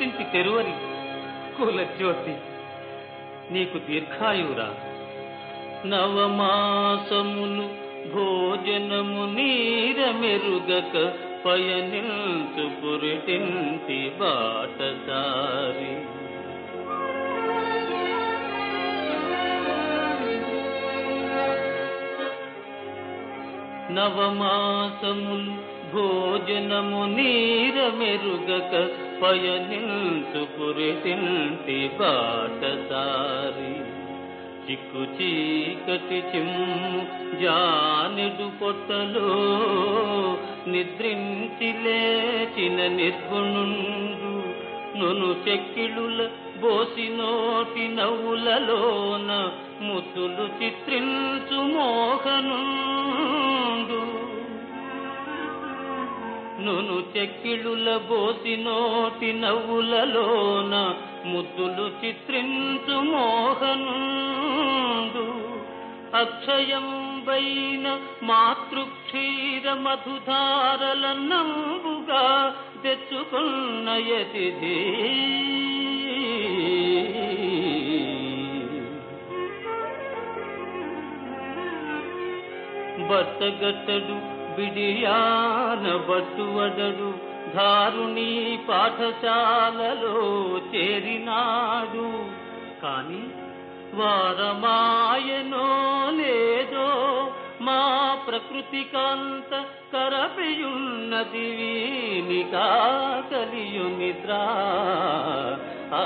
పుట్టింటి తెరువరి కుల జ్యోతి నీకు దీర్ఘాయురా నవమాసములు భోజనము నీర మెరుగక పయనించు పురిటింటి బాటసారి నవమాసములు భోజనము నీర మెరుగక పయనించు పురిటింటి బాటసారి చిక్కు చీకటి చిమ్ము జానెడు పొట్టలో నిద్రించి లేచిన నిర్గుణుండు నొను చెక్కిళుల బోసి నోటి నవ్వులలోన ముద్దులు చిత్రించు మోహనుండు నును చెక్కిళుల బోసి నోటి నవ్వులలోన ముద్దులు చిత్రించు మోహనుండు అక్షయం వైన మాతృక్షీర మధుధారల నంబుగా తెచ్చుకున్న యతిథి బట్టగట్టడు బిడియాన బట్టువడడు ధారుణి పాఠశాలలో చేరినాడు కాని వారమాయనో లేదో మా ప్రకృతి కాంత కరపియున్నది వీనికా కలియు నిద్ర ఆ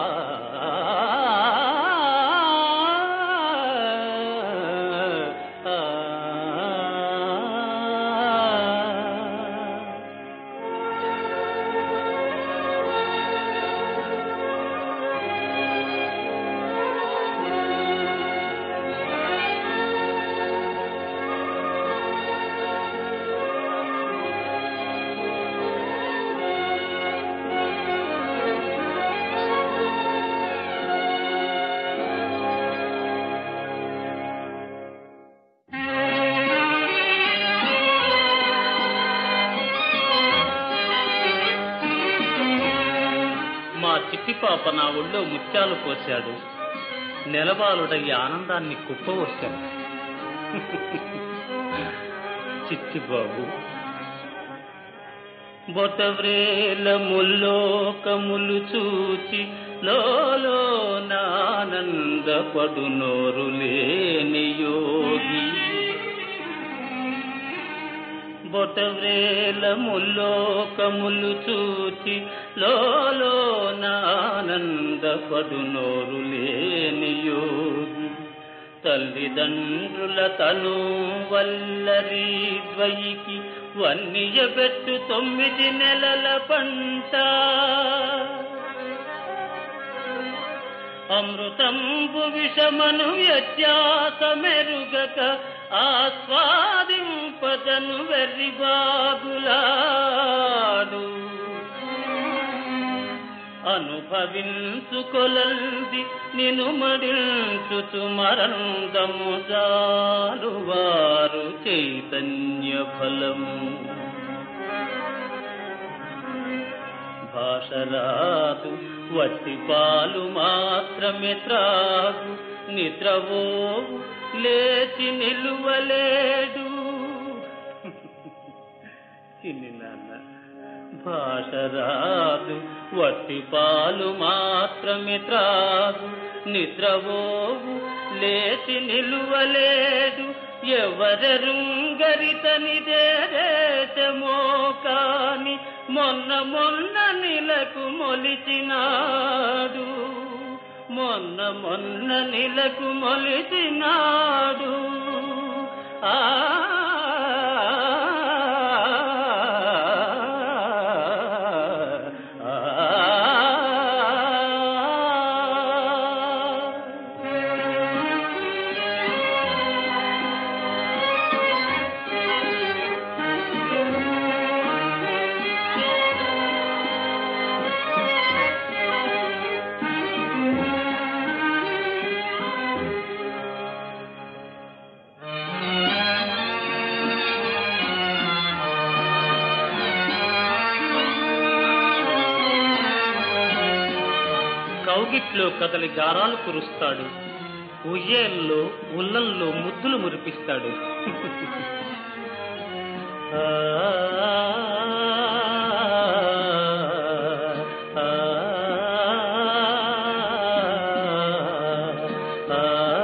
మా చిట్టి పాప నా ఒళ్ళో ముత్యాలు పోశాడు నెలబాలుడయ్యి ఆనందాన్ని కుప్పవచ్చాడు చిట్టి బాబు బొటవ్రేల ముల్లోకములు చూచి లోలో నానందపడు నోరు లేని యోగి బొటవ్రేల ముల్లోకములు చూచి లోలో నానందపడు నోరు లేని యోగి తల్లిదండ్రుల తను వల్లరి ద్వయికి వన్నియబెట్టు తొమ్మిది నెలల పంట అమృతంబు విషమను వ్యత్యాస మెరుగక ఆస్వాదింపదను వెర్రి బాగులాడు అనుభవించుకొలంది నిను మడించుచు మరందము చాలు వారు చైతన్య ఫలము భాషరాదు వట్టి పాలు మాత్రమే త్రాగు నిద్రవోవు లేచి నిలువలేడు చిన్ని నాన్న భాష రాదు వట్టి పాలు మాత్రమే త్రాగు నిద్రవోవు లేచి నిలువలేడు ఎవరెరుంగరితనిదే దేశమో కాని మొన్న మొన్న నిలకు మొలిచినాడు మొన్న మొన్న నిలకు మొలిచినాడు ఆ కౌగిట్లో కదలి గారాలు కురుస్తాడు ఉయ్యేల్లో ఉల్లల్లో ముద్దులు మురిపిస్తాడు ఆ, ఆ, ఆ,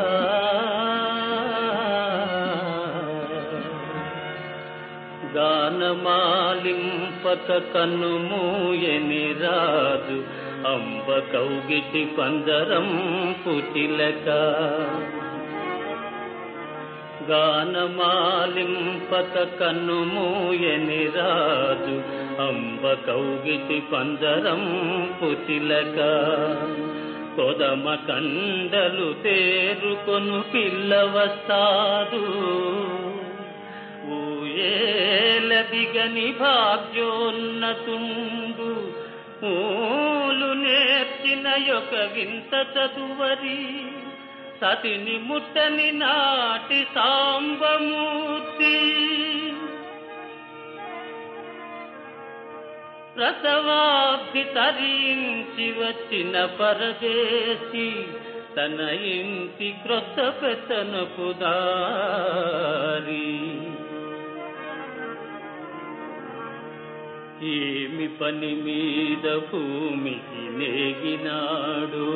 గానమాలింపక కన్నుమూయని రాజు అంబ కౌగిటి పందరం పుటిలక గానమాలింపక కన్నుమూయని రాజు అంబ కౌగిటి పందరం పుటిలక కొదమ కండలు తేరుకొను పిల్ల వస్తాదు ఊయేల దిగని భాగ్యోన్నతుండు ఊలు నేర్చిన యొక్క వింత చదువరి సతిని ముట్టని నాటి సాంబమూర్తి ప్రసవాబ్ది తరించి వచ్చిన పరదేశి తన ఇంటి క్రొత్త పెత్తనపు దారి ఏమి పని మీద భూమికి నేగినాడు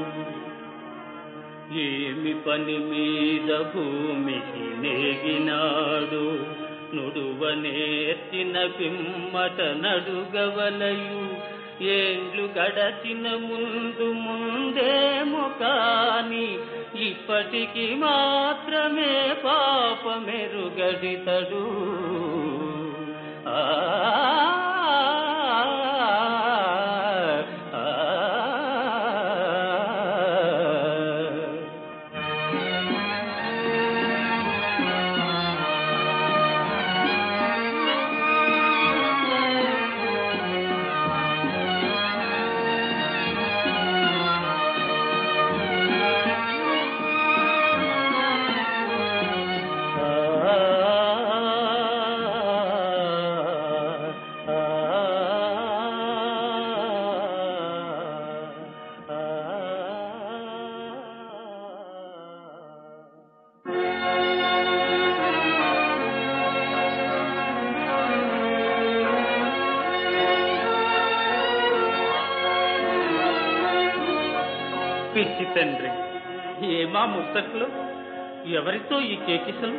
ఏమి పని మీద భూమికి నేగినాడు నుడువ నేర్చిన పిమ్మట నడుగవలయు ఏండ్లు గడచిన ముందు ముందేమో కాని ఇప్పటికి మాత్రమే పాపమెరుగడితడు ఆ పిచ్చి తండ్రి ఏమా ముత్తట్లు ఎవరితో ఈ కేకిసలు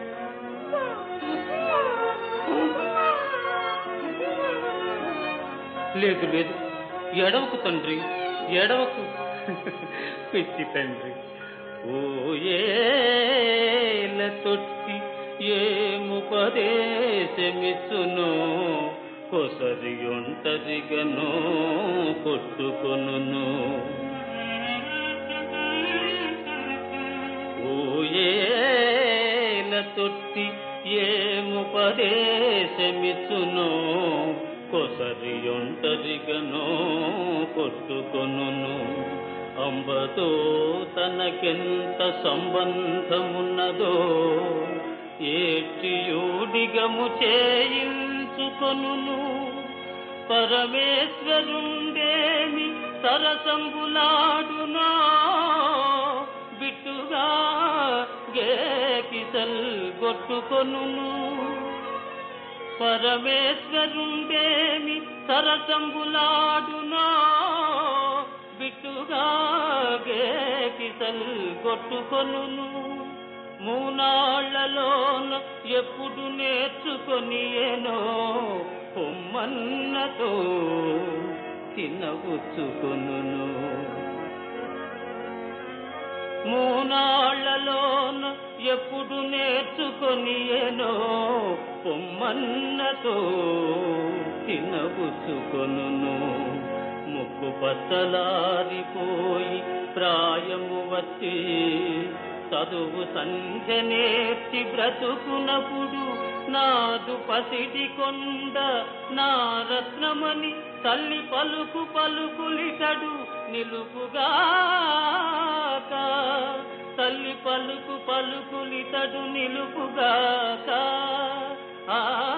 లేదు లేదు ఎడవకు తండ్రి ఎడవకు పిచ్చి తండ్రి ఓ ఏల తొట్టి ఏముపదేశమిచ్చును కొసరి ఒంటరిగను కొట్టుకొనును ఓయేల తొట్టి ఏముపదేశమిచ్చునో కొసరి ఒంటరిగనో కొట్టుకొనును అంబతో తనకెంత సంబంధమున్నదో ఏటియూడిగము చేయించుకొనును పరమేశ్వరుండేమి సరసంబులాడునా బిట్టుగా గేకిసల్ గొట్టుకొనును పరమేశ్వరుండేమి సరసంబులాడునా బిట్టుగా గేకిసల్ గొట్టుకొనును మూనాళ్లలోన ఎప్పుడు నేర్చుకొని ఏనో పొమ్మన్నతో తినవచ్చుకొనును మూనాళ్లలోన ఎప్పుడు నేర్చుకొని ఏనో పొమ్మన్నతో తినబుచ్చుకొనును ముక్కు పచ్చలారిపోయి ప్రాయము వచ్చి చదువు సంధ్య నేర్చి బ్రతుకునప్పుడు నాదు పసిడి కొండ నా రత్నమని తల్లి పలుకు పలుకులితడు నిలుపుగాక తల్లి పలుకు పలుకులితడు నిలుపుగాక ఆ